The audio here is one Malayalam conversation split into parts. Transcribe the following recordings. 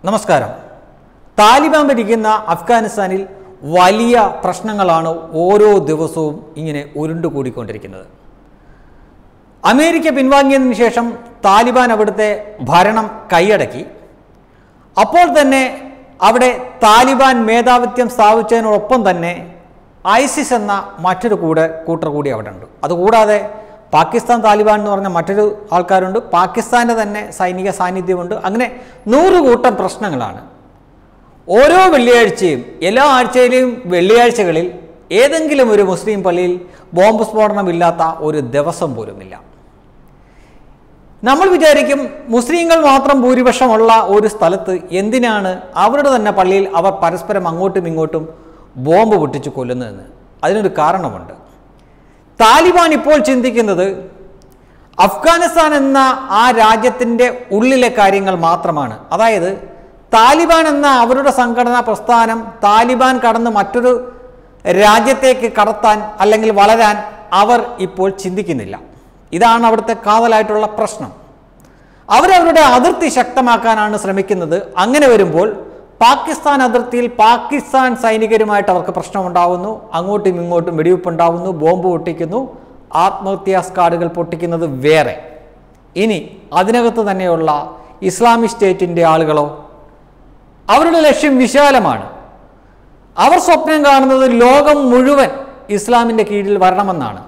നമസ്കാരം താലിബാൻ ഭരിക്കുന്ന അഫ്ഗാനിസ്ഥാനിൽ വലിയ പ്രശ്നങ്ങളാണ് ഓരോ ദിവസവും ഇങ്ങനെ ഉരുണ്ടുകൂടിക്കൊണ്ടിരിക്കുന്നത് അമേരിക്ക പിൻവാങ്ങിയതിനു ശേഷം താലിബാൻ അവിടുത്തെ ഭരണം കൈയടക്കി അപ്പോൾ തന്നെ അവിടെ താലിബാൻ മേധാവിത്വം സ്ഥാപിച്ചതിനോടൊപ്പം തന്നെ ഐസിസ് എന്ന മറ്റൊരു കൂടെ കൂട്ടർ കൂടി അവിടെ ഉണ്ട് അതുകൂടാതെ പാകിസ്ഥാൻ താലിബാൻ എന്ന് പറഞ്ഞ മറ്റൊരു ആൾക്കാരുണ്ട് പാകിസ്ഥാൻ്റെ തന്നെ സൈനിക സാന്നിധ്യമുണ്ട് അങ്ങനെ നൂറ് കൂട്ടം പ്രശ്നങ്ങളാണ് ഓരോ വെള്ളിയാഴ്ചയും എല്ലാ ആഴ്ചയിലെയും വെള്ളിയാഴ്ചകളിൽ ഏതെങ്കിലും ഒരു മുസ്ലിം പള്ളിയിൽ ബോംബ് സ്ഫോടനമില്ലാത്ത ഒരു ദിവസം പോലുമില്ല നമ്മൾ വിചാരിക്കും മുസ്ലിങ്ങൾ മാത്രം ഭൂരിപക്ഷമുള്ള ഒരു സ്ഥലത്ത് എന്തിനാണ് അവരുടെ തന്നെ പള്ളിയിൽ അവർ പരസ്പരം അങ്ങോട്ടും ഇങ്ങോട്ടും ബോംബ് പൊട്ടിച്ച് കൊല്ലുന്നതെന്ന് അതിനൊരു കാരണമുണ്ട് താലിബാൻ ഇപ്പോൾ ചിന്തിക്കുന്നത് അഫ്ഗാനിസ്ഥാൻ എന്ന ആ രാജ്യത്തിൻ്റെ ഉള്ളിലെ കാര്യങ്ങൾ മാത്രമാണ് അതായത് താലിബാൻ എന്ന അവരുടെ സംഘടനാ പ്രസ്ഥാനം താലിബാൻ കടന്ന് മറ്റൊരു രാജ്യത്തേക്ക് കടത്താൻ അല്ലെങ്കിൽ വളരാൻ അവർ ഇപ്പോൾ ചിന്തിക്കുന്നില്ല ഇതാണ് അവിടുത്തെ കാതലായിട്ടുള്ള പ്രശ്നം അവരവരുടെ അതിർത്തി ശക്തമാക്കാനാണ് ശ്രമിക്കുന്നത് അങ്ങനെ വരുമ്പോൾ പാകിസ്ഥാൻ അതിർത്തിയിൽ പാകിസ്ഥാൻ സൈനികരുമായിട്ട് അവർക്ക് പ്രശ്നമുണ്ടാവുന്നു അങ്ങോട്ടും ഇങ്ങോട്ടും വെടിവെപ്പ് ഉണ്ടാവുന്നു ബോംബ് പൊട്ടിക്കുന്നു ആത്മഹത്യാ സ്കാഡുകൾ പൊട്ടിക്കുന്നത് വേറെ ഇനി അതിനകത്ത് തന്നെയുള്ള ഇസ്ലാമിക് സ്റ്റേറ്റിൻ്റെ ആളുകളോ അവരുടെ ലക്ഷ്യം വിശാലമാണ് അവർ സ്വപ്നം കാണുന്നത് ലോകം മുഴുവൻ ഇസ്ലാമിൻ്റെ കീഴിൽ വരണമെന്നാണ്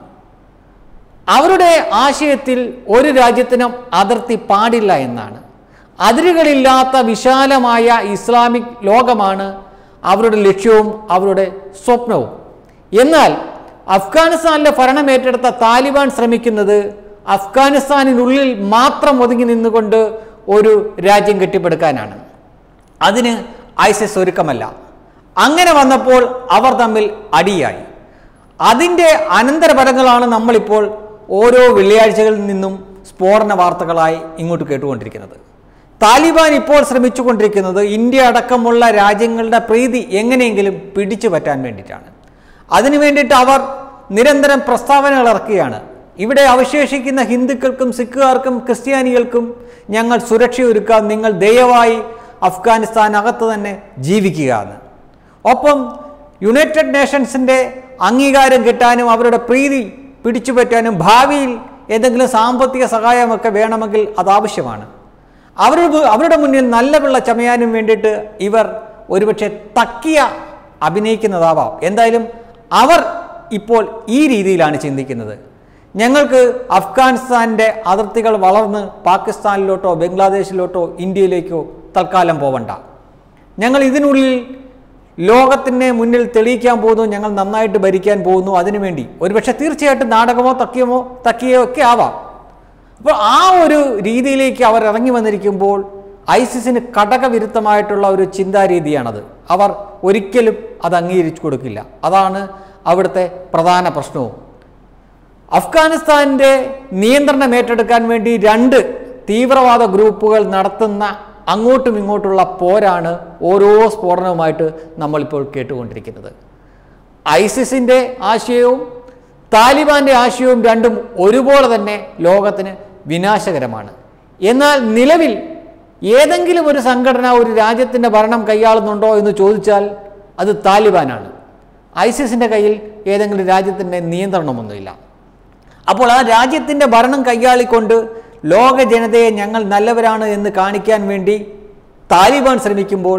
അവരുടെ ആശയത്തിൽ ഒരു രാജ്യത്തിനും അതിർത്തി പാടില്ല എന്നാണ് അതിരുകളില്ലാത്ത വിശാലമായ ഇസ്ലാമിക് ലോകമാണ് അവരുടെ ലക്ഷ്യവും അവരുടെ സ്വപ്നവും എന്നാൽ അഫ്ഗാനിസ്ഥാനിലെ ഭരണം ഏറ്റെടുത്ത താലിബാൻ ശ്രമിക്കുന്നത് അഫ്ഗാനിസ്ഥാനിനുള്ളിൽ മാത്രം ഒതുങ്ങി നിന്നുകൊണ്ട് ഒരു രാജ്യം കെട്ടിപ്പടുക്കാനാണ് അതിന് ഐസിസ് ഒരുക്കമല്ല അങ്ങനെ വന്നപ്പോൾ അവർ തമ്മിൽ അടിയായി അതിൻ്റെ അനന്തരഫലങ്ങളാണ് നമ്മളിപ്പോൾ ഓരോ വെള്ളിയാഴ്ചകളിൽ നിന്നും സ്ഫോടന വാർത്തകളായി ഇങ്ങോട്ട് കേട്ടുകൊണ്ടിരിക്കുന്നത് താലിബാൻ ഇപ്പോൾ ശ്രമിച്ചുകൊണ്ടിരിക്കുന്നത് ഇന്ത്യ അടക്കമുള്ള രാജ്യങ്ങളുടെ പ്രീതി എങ്ങനെയെങ്കിലും പിടിച്ചു പറ്റാൻ വേണ്ടിയിട്ടാണ് അതിനു വേണ്ടിയിട്ട് അവർ നിരന്തരം പ്രസ്താവനകൾ ഇറക്കുകയാണ് ഇവിടെ അവശേഷിക്കുന്ന ഹിന്ദുക്കൾക്കും സിഖുകാർക്കും ക്രിസ്ത്യാനികൾക്കും ഞങ്ങൾ സുരക്ഷയൊരുക്കാം നിങ്ങൾ ദയവായി അഫ്ഗാനിസ്ഥാനകത്ത് തന്നെ ജീവിക്കുക എന്ന് ഒപ്പം യുണൈറ്റഡ് നേഷൻസിൻ്റെ അംഗീകാരം കിട്ടാനും അവരുടെ പ്രീതി പിടിച്ചുപറ്റാനും ഭാവിയിൽ എന്തെങ്കിലും സാമ്പത്തിക സഹായമൊക്കെ വേണമെങ്കിൽ അത് ആവശ്യമാണ് അവരുടെ അവരുടെ മുന്നിൽ നല്ല പിള്ള ചമയാനും വേണ്ടിയിട്ട് ഇവർ ഒരുപക്ഷെ തക്കിയ അഭിനയിക്കുന്നതാവാം എന്തായാലും അവർ ഇപ്പോൾ ഈ രീതിയിലാണ് ചിന്തിക്കുന്നത് ഞങ്ങൾക്ക് അഫ്ഗാനിസ്ഥാൻ്റെ അതിർത്തികൾ വളർന്ന് പാകിസ്ഥാനിലോട്ടോ ബംഗ്ലാദേശിലോട്ടോ ഇന്ത്യയിലേക്കോ തൽക്കാലം പോവണ്ട ഞങ്ങൾ ഇതിനുള്ളിൽ ലോകത്തിൻ്റെ മുന്നിൽ തെളിയിക്കാൻ പോകുന്നു ഞങ്ങൾ നന്നായിട്ട് ഭരിക്കാൻ പോകുന്നു അതിനുവേണ്ടി ഒരുപക്ഷെ തീർച്ചയായിട്ടും നാടകമോ തക്കിയമോ തക്കിയോ ഒക്കെ ആവാം അപ്പോൾ ആ ഒരു രീതിയിലേക്ക് അവർ ഇറങ്ങി വന്നിരിക്കുമ്പോൾ ഐസിസിന് ഘടകവിരുദ്ധമായിട്ടുള്ള ഒരു ചിന്താരീതിയാണത് അവർ ഒരിക്കലും അത് അംഗീകരിച്ചു കൊടുക്കില്ല അതാണ് അവിടുത്തെ പ്രധാന പ്രശ്നവും അഫ്ഗാനിസ്ഥാൻ്റെ നിയന്ത്രണം ഏറ്റെടുക്കാൻ വേണ്ടി രണ്ട് തീവ്രവാദ ഗ്രൂപ്പുകൾ നടത്തുന്ന അങ്ങോട്ടും ഇങ്ങോട്ടുള്ള പോരാണ് ഓരോ സ്ഫോടനവുമായിട്ട് നമ്മളിപ്പോൾ കേട്ടുകൊണ്ടിരിക്കുന്നത് ഐസിസിൻ്റെ ആശയവും താലിബാന്റെ ആശയവും രണ്ടും ഒരുപോലെ തന്നെ ലോകത്തിന് വിനാശകരമാണ് എന്നാൽ നിലവിൽ ഏതെങ്കിലും ഒരു സംഘടന ഒരു രാജ്യത്തിൻ്റെ ഭരണം കൈയാളുന്നുണ്ടോ എന്ന് ചോദിച്ചാൽ അത് താലിബാനാണ് ഐസിസിൻ്റെ കയ്യിൽ ഏതെങ്കിലും രാജ്യത്തിൻ്റെ നിയന്ത്രണമൊന്നുമില്ല അപ്പോൾ ആ രാജ്യത്തിൻ്റെ ഭരണം കൈയാളിക്കൊണ്ട് ലോക ജനതയെ ഞങ്ങൾ നല്ലവരാണ് എന്ന് കാണിക്കാൻ വേണ്ടി താലിബാൻ ശ്രമിക്കുമ്പോൾ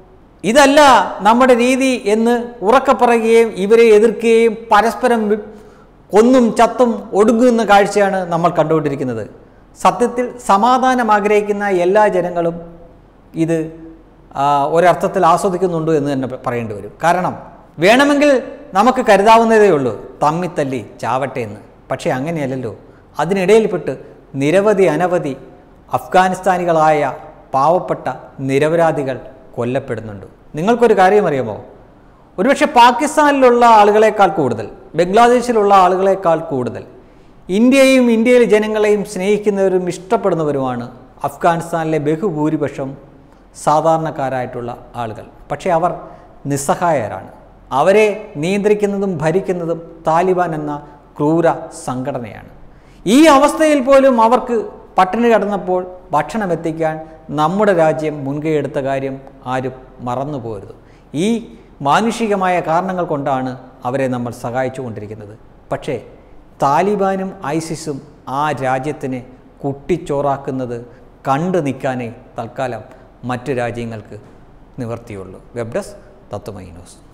ഇതല്ല നമ്മുടെ രീതി എന്ന് ഉറക്കെ പറയുകയും ഇവരെ എതിർക്കുകയും പരസ്പരം വി- കൊന്നും ചത്തും ഒടുങ്ങുന്ന കാഴ്ചയാണ് നമ്മൾ കണ്ടുകൊണ്ടിരിക്കുന്നത് സത്യത്തിൽ സമാധാനം ആഗ്രഹിക്കുന്ന എല്ലാ ജനങ്ങളും ഇത് ആ, ഒരർത്ഥത്തിൽ ആസ്വദിക്കുന്നുണ്ട് എന്ന് തന്നെ പറയേണ്ടി വരും കാരണം വേണമെങ്കിൽ നമുക്ക് കരുതാവുന്നതേ ഉള്ളൂ തമ്മിത്തല്ലി ചാവട്ടെ എന്ന് പക്ഷേ അങ്ങനെയല്ലല്ലോ അതിനിടയിൽപ്പെട്ട് നിരവധി അനവധി അഫ്ഗാനിസ്ഥാനികളായ പാവപ്പെട്ട നിരപരാധികൾ കൊല്ലപ്പെടുന്നുണ്ട് നിങ്ങൾക്കൊരു കാര്യം അറിയാമോ ഒരുപക്ഷെ പാകിസ്ഥാനിലുള്ള ആളുകളെക്കാൾ കൂടുതൽ ബംഗ്ലാദേശിലുള്ള ആളുകളെക്കാൾ കൂടുതൽ ഇന്ത്യയും ഇന്ത്യയിലെ ജനങ്ങളെയും സ്നേഹിക്കുന്നവരും ഇഷ്ടപ്പെടുന്നവരുമാണ് അഫ്ഗാനിസ്ഥാനിലെ ബഹുഭൂരിപക്ഷം സാധാരണക്കാരായിട്ടുള്ള ആളുകൾ പക്ഷേ അവർ നിസ്സഹായരാണ് അവരെ നിയന്ത്രിക്കുന്നതും ഭരിക്കുന്നതും താലിബാൻ എന്ന ക്രൂര സംഘടനയാണ് ഈ അവസ്ഥയിൽ പോലും അവർക്ക് പട്ടിണി കിടന്നപ്പോൾ ഭക്ഷണം എത്തിക്കാൻ നമ്മുടെ രാജ്യം മുൻകൈ എടുത്ത കാര്യം ആരും മറന്നു പോകരുത് ഈ മാനുഷികമായ കാരണങ്ങൾ കൊണ്ടാണ് അവരെ നമ്മൾ സഹായിച്ചു കൊണ്ടിരിക്കുന്നത് പക്ഷേ താലിബാനും ഐസിസും ആ രാജ്യത്തിനെ കുട്ടിച്ചോറാക്കുന്നത് കണ്ടു നിൽക്കാനേ തൽക്കാലം മറ്റു രാജ്യങ്ങൾക്ക് നിവർത്തിയുള്ളൂ വെബ് ഡെസ്ക് തത്വമൈ ന്യൂസ്